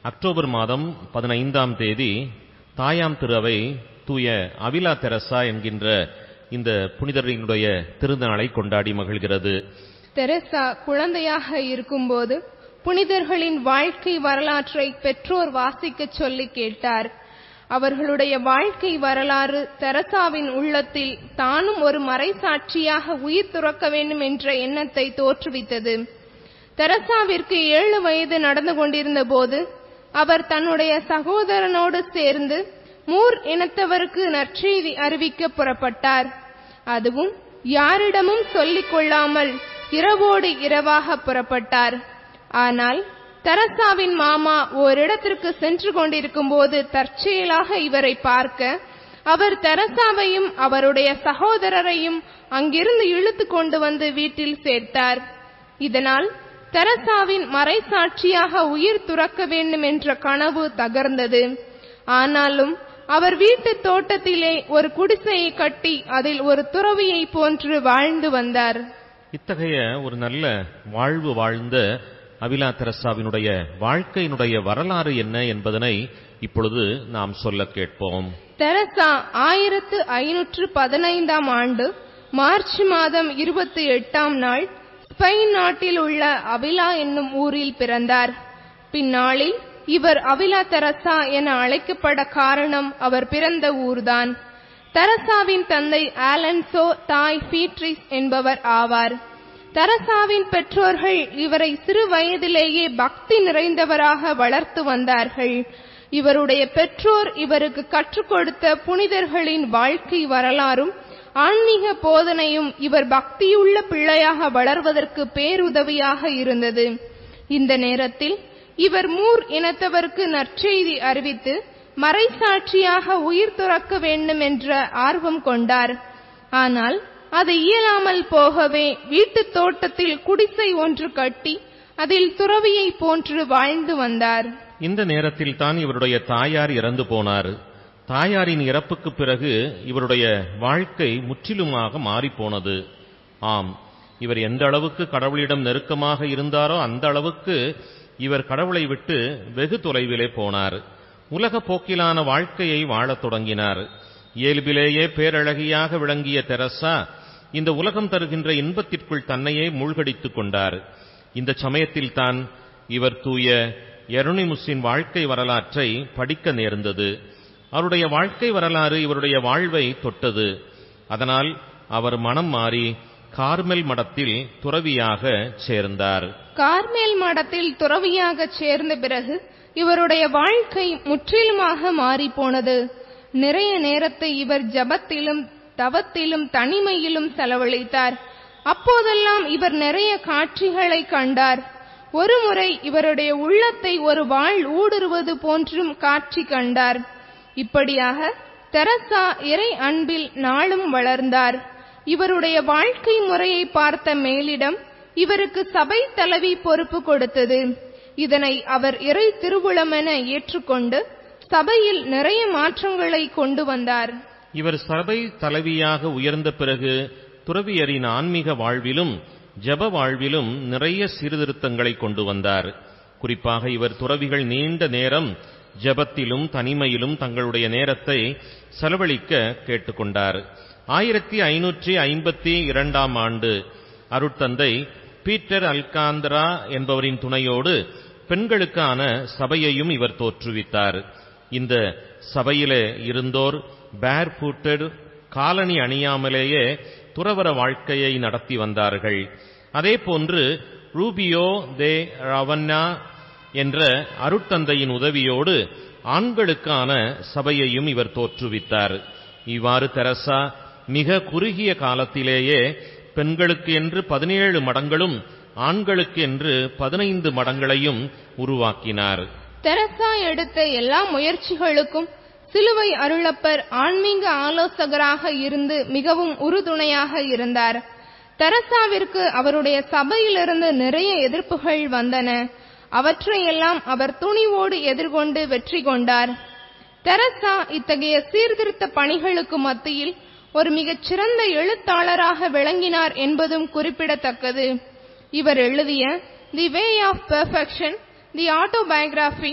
October மாதம் பதினைந்தாம் தேதி தாயாம் திருவை தூய அவிலா தெரசா என்கின்ற இந்த புனிதரினுடைய திருநாளை கொண்டாடி மகிழ்கிறது தெரசா குழந்தையாக இருக்கும்போது புனிதர்களின் வாழ்க்கை வரலாற்றை பெற்றோர் வாசிக்கச் சொல்லி கேட்டார் அவர்களுடைய வாழ்க்கை வரலாறு தெரசாவின் உள்ளத்தில் தானும் ஒரு மறைசாட்சியாக உயிர் துறக்க வேண்டும் என்ற எண்ணத்தை தோற்றுவித்தது தெரசாவிற்கு ஏழு வயது நடந்து கொண்டிருந்த போது அவர் தன்னுடைய சகோதரனோடு சேர்ந்து மூர் இனத்தவருக்கு நற்செய்தி அறிவிக்க புறப்பட்டார் அதுவும் யாரிடமும் சொல்லிக் கொள்ளாமல் இரவோடு இரவாக புறப்பட்டார் ஆனால் தெரசாவின் மாமா ஓரிடத்திற்கு சென்று கொண்டிருக்கும் போது தற்செயலாக இவரை பார்க்க அவர் தெரசாவையும் அவருடைய சகோதரரையும் அங்கிருந்து இழுத்து கொண்டு வந்து வீட்டில் சேர்த்தார் இதனால் தெரசாவின் மறைசாட்சியாக உயிர் துறக்க வேண்டும் என்ற கனவு தகர்ந்தது ஆனாலும் அவர் வீட்டு தோட்டத்திலே ஒரு குடிசையை கட்டி அதில் ஒரு துறவியை போன்று வாழ்ந்து வந்தார் இத்தகைய ஒரு நல்ல வாழ்வு வாழ்ந்த அவிலா தெரசாவினுடைய வாழ்க்கையினுடைய வரலாறு என்ன என்பதனை இப்பொழுது நாம் சொல்ல கேட்போம் தெரசா ஆயிரத்து ஐநூற்று பதினைந்தாம் ஆண்டு மார்ச் மாதம் இருபத்தி எட்டாம் நாள் ஸ்பெயின் நாட்டில் உள்ள அவிலா என்னும் ஊரில் பிறந்தார் பின்னாளில் இவர் அவிலா தெரசா என அழைக்கப்பட காரணம் அவர் பிறந்த ஊர்தான் தெரசாவின் தந்தை ஆலன்சோ தாய் பீட்ரிஸ் என்பவர் ஆவார் தெரசாவின் பெற்றோர்கள் இவரை சிறு வயதிலேயே பக்தி நிறைந்தவராக வளர்த்து வந்தார்கள் இவருடைய பெற்றோர் இவருக்கு கற்றுக் கொடுத்த புனிதர்களின் வாழ்க்கை வரலாறும் ஆன்மீக போதனையும் இவர் பக்தியுள்ள பிள்ளையாக வளர்வதற்கு பேருதவியாக இருந்தது இந்த நேரத்தில் இவர் மூர் இனத்தவருக்கு நற்செய்தி அறிவித்து மறைசாட்சியாக உயிர் துறக்க வேண்டும் என்ற ஆர்வம் கொண்டார் ஆனால் அது இயலாமல் போகவே வீட்டுத் தோட்டத்தில் குடிசை ஒன்று கட்டி அதில் துறவியை போன்று வாழ்ந்து வந்தார் இந்த நேரத்தில் தான் இவருடைய தாயார் இறந்து போனார் தாயாரின் இறப்புக்கு பிறகு இவருடைய வாழ்க்கை முற்றிலுமாக மாறிப்போனது ஆம் இவர் எந்த அளவுக்கு கடவுளிடம் நெருக்கமாக இருந்தாரோ அந்த அளவுக்கு இவர் கடவுளை விட்டு வெகு தொலைவிலே போனார் உலக போக்கிலான வாழ்க்கையை வாழத் தொடங்கினார் இயல்பிலேயே பேரழகியாக விளங்கிய தெரசா இந்த உலகம் தருகின்ற இன்பத்திற்குள் தன்னையே மூழ்கடித்துக் கொண்டார் இந்த சமயத்தில் தான் இவர் தூய எருணிமுஸின் வாழ்க்கை வரலாற்றை படிக்க நேர்ந்தது அவருடைய வாழ்க்கை வரலாறு இவருடைய வாழ்வை தொட்டது அதனால் அவர் மனம் மாறி கார்மெல் மடத்தில் துறவியாக சேர்ந்தார் கார்மேல் மடத்தில் துறவியாக சேர்ந்த பிறகு இவருடைய வாழ்க்கை முற்றிலுமாக மாறிப் போனது நிறைய நேரத்தை இவர் ஜபத்திலும் தவத்திலும் தனிமையிலும் செலவழித்தார் அப்போதெல்லாம் இவர் நிறைய காட்சிகளை கண்டார் ஒருமுறை இவருடைய உள்ளத்தை ஒரு வாழ் ஊடுருவது போன்றும் காட்சி கண்டார் இப்படியாக தெரசா இறை அன்பில் நாளும் வளர்ந்தார் இவருடைய வாழ்க்கை முறையை பார்த்த மேலிடம் இவருக்கு சபை தலைவி பொறுப்பு கொடுத்தது இதனை அவர் இறை திருவுளமென ஏற்றுக்கொண்டு சபையில் நிறைய மாற்றங்களை கொண்டு வந்தார் இவர் சபை தலைவியாக உயர்ந்த பிறகு துறவியரின் ஆன்மீக வாழ்விலும் ஜப வாழ்விலும் நிறைய சீர்திருத்தங்களை கொண்டு வந்தார் குறிப்பாக இவர் துறவிகள் நீண்ட நேரம் ஜபத்திலும் தனிமையிலும் தங்களுடைய நேரத்தை செலவழிக்க கேட்டுக்கொண்டார் ஆயிரத்தி ஐநூற்றி ஐம்பத்தி இரண்டாம் ஆண்டு அருட்தந்தை பீட்டர் அல்காந்திரா என்பவரின் துணையோடு பெண்களுக்கான சபையையும் இவர் தோற்றுவித்தார் இந்த சபையிலே இருந்தோர் பேர் ஃபூட்டட் காலணி அணியாமலேயே துறவர வாழ்க்கையை நடத்தி வந்தார்கள் அதே போன்று ரூபியோ தே ரவன்னா என்ற அருட்தந்தையின் உதவியோடு ஆண்களுக்கான சபையையும் இவர் தோற்றுவித்தார் இவ்வாறு தெரசா மிக குறுகிய காலத்திலேயே பெண்களுக்கு என்று பதினேழு மடங்களும் ஆண்களுக்கு என்று பதினைந்து மடங்களையும் உருவாக்கினார் தெரசா எடுத்த எல்லா முயற்சிகளுக்கும் சிலுவை அருளப்பர் ஆன்மீக ஆலோசகராக இருந்து மிகவும் உறுதுணையாக இருந்தார் தெரசாவிற்கு அவருடைய சபையிலிருந்து நிறைய எதிர்ப்புகள் வந்தன அவற்றையெல்லாம் அவர் துணிவோடு எதிர்கொண்டு வெற்றி கொண்டார் தெரசா இத்தகைய சீர்திருத்த பணிகளுக்கு மத்தியில் ஒரு மிகச் சிறந்த எழுத்தாளராக விளங்கினார் என்பதும் குறிப்பிடத்தக்கது இவர் எழுதிய the way of perfection the autobiography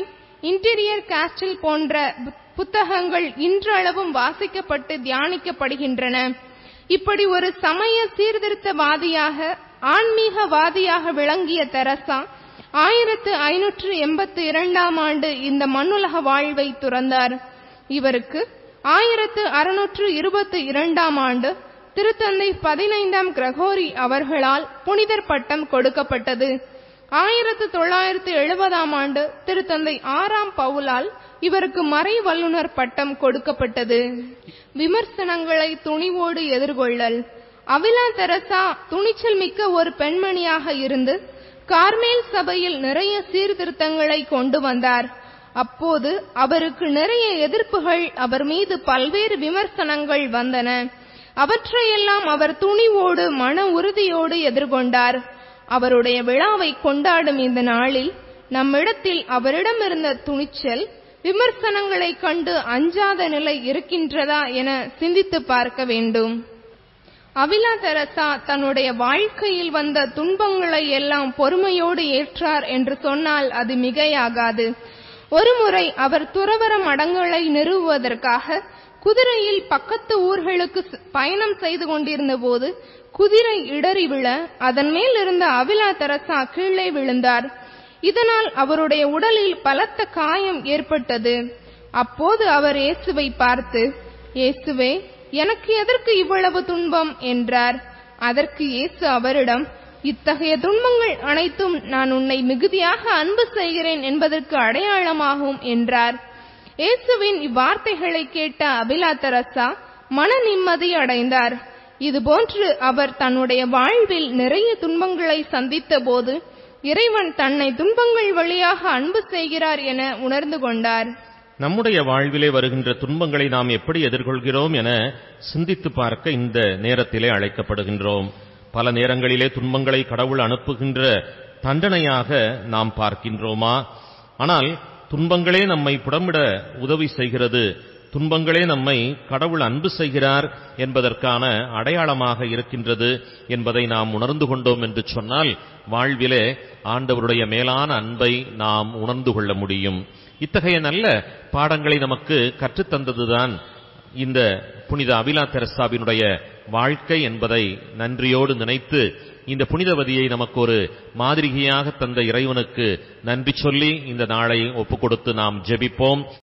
interior castle போன்ற புத்- புத்தகங்கள் இன்றளவும் வாசிக்கப்பட்டு தியானிக்கப்படுகின்றன இப்படி ஒரு சமய சீர்திருத்தவாதியாக ஆன்மீகவாதியாக விளங்கிய தெரசா ஆயிரத்து ஐநூற்று எண்பத்தி இரண்டாம் ஆண்டு இந்த மண்ணுலக வாழ்வை துறந்தார் இவருக்கு ஆயிரத்து அறுநூற்று இருபத்தி இரண்டாம் ஆண்டு திருத்தந்தை பதினைந்தாம் கிரகோரி அவர்களால் புனிதர் பட்டம் கொடுக்கப்பட்டது ஆயிரத்து தொள்ளாயிரத்து எழுபதாம் ஆண்டு திருத்தந்தை ஆறாம் பவுலால் இவருக்கு மறை வல்லுனர் பட்டம் கொடுக்கப்பட்டது விமர்சனங்களை துணிவோடு எதிர்கொள்ளல் அவிலா தெரசா துணிச்சல் மிக்க ஒரு பெண்மணியாக இருந்து கார்மேல் சபையில் நிறைய சீர்திருத்தங்களை கொண்டு வந்தார் அப்போது அவருக்கு நிறைய எதிர்ப்புகள் அவர் மீது பல்வேறு விமர்சனங்கள் வந்தன அவற்றையெல்லாம் அவர் துணிவோடு மன உறுதியோடு எதிர்கொண்டார் அவருடைய விழாவை கொண்டாடும் இந்த நாளில் நம்மிடத்தில் அவரிடமிருந்த துணிச்சல் விமர்சனங்களை கண்டு அஞ்சாத நிலை இருக்கின்றதா என சிந்தித்து பார்க்க வேண்டும் அவிலா தெரசா தன்னுடைய வாழ்க்கையில் வந்த துன்பங்களை எல்லாம் பொறுமையோடு ஏற்றார் என்று சொன்னால் அது மிகையாகாது ஒருமுறை அவர் துறவர மடங்களை நிறுவுவதற்காக குதிரையில் பக்கத்து ஊர்களுக்கு ஸ்- பயணம் செய்து கொண்டிருந்த போது குதிரை இடறி விழ அதன் மேல் இருந்த அவிலா தெரசா கீழே விழுந்தார் இதனால் அவருடைய உடலில் பலத்த காயம் ஏற்பட்டது அப்போது அவர் இயேசுவை பார்த்து இயேசுவே எனக்கு எதற்கு இவ்வளவு துன்பம் என்றார் அதற்கு இயேசு அவரிடம் இத்தகைய துன்பங்கள் அனைத்தும் நான் உன்னை மிகுதியாக அன்பு செய்கிறேன் என்பதற்கு அடையாளமாகும் என்றார் இயேசுவின் இவ்வார்த்தைகளை கேட்ட அபிலா தெரசா மன நிம்மதி அடைந்தார் இதுபோன்று அவர் தன்னுடைய வாழ்வில் நிறைய துன்பங்களை சந்தித்த போது இறைவன் தன்னை துன்பங்கள் வழியாக அன்பு செய்கிறார் என உணர்ந்து கொண்டார் நம்முடைய வாழ்விலே வருகின்ற துன்பங்களை நாம் எப்படி எதிர்கொள்கிறோம் என சிந்தித்து பார்க்க இந்த நேரத்திலே அழைக்கப்படுகின்றோம் பல நேரங்களிலே துன்பங்களை கடவுள் அனுப்புகின்ற தண்டனையாக நாம் பார்க்கின்றோமா ஆனால் துன்பங்களே நம்மை புடமிட உதவி செய்கிறது துன்பங்களே நம்மை கடவுள் அன்பு செய்கிறார் என்பதற்கான அடையாளமாக இருக்கின்றது என்பதை நாம் உணர்ந்து கொண்டோம் என்று சொன்னால் வாழ்விலே ஆண்டவருடைய மேலான அன்பை நாம் உணர்ந்து கொள்ள முடியும் இத்தகைய நல்ல பாடங்களை நமக்கு கற்றுத்தந்ததுதான் இந்த புனித அபிலா தெரசாவினுடைய வாழ்க்கை என்பதை நன்றியோடு நினைத்து இந்த புனிதவதியை நமக்கு ஒரு மாதிரிகையாக தந்த இறைவனுக்கு நன்றி சொல்லி இந்த நாளை ஒப்புக் கொடுத்து நாம் ஜெபிப்போம்